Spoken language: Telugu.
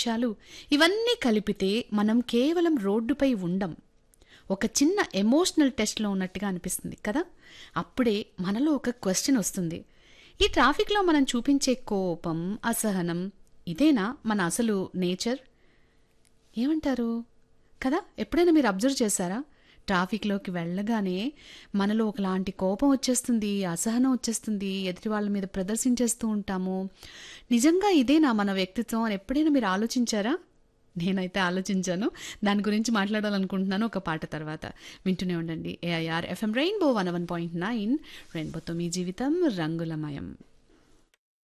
విషయాలు ఇవన్నీ కలిపితే మనం కేవలం రోడ్డుపై ఉండం ఒక చిన్న ఎమోషనల్ టెస్ట్లో ఉన్నట్టుగా అనిపిస్తుంది కదా అప్పుడే మనలో ఒక క్వశ్చన్ వస్తుంది ఈ ట్రాఫిక్లో మనం చూపించే కోపం అసహనం ఇదేనా మన అసలు నేచర్ ఏమంటారు కదా ఎప్పుడైనా మీరు అబ్జర్వ్ చేశారా ట్రాఫిక్లోకి వెళ్ళగానే మనలో ఒకలాంటి కోపం వచ్చేస్తుంది అసహనం వచ్చేస్తుంది ఎదుటి వాళ్ళ మీద ప్రదర్శించేస్తూ ఉంటాము నిజంగా ఇదేనా మన వ్యక్తిత్వం అని ఎప్పుడైనా మీరు ఆలోచించారా నేనైతే ఆలోచించాను దాని గురించి మాట్లాడాలనుకుంటున్నాను ఒక పాట తర్వాత వింటూనే ఉండండి AIR FM rainbow one one point nine రెయిన్బోతో మీ జీవితం రంగులమయం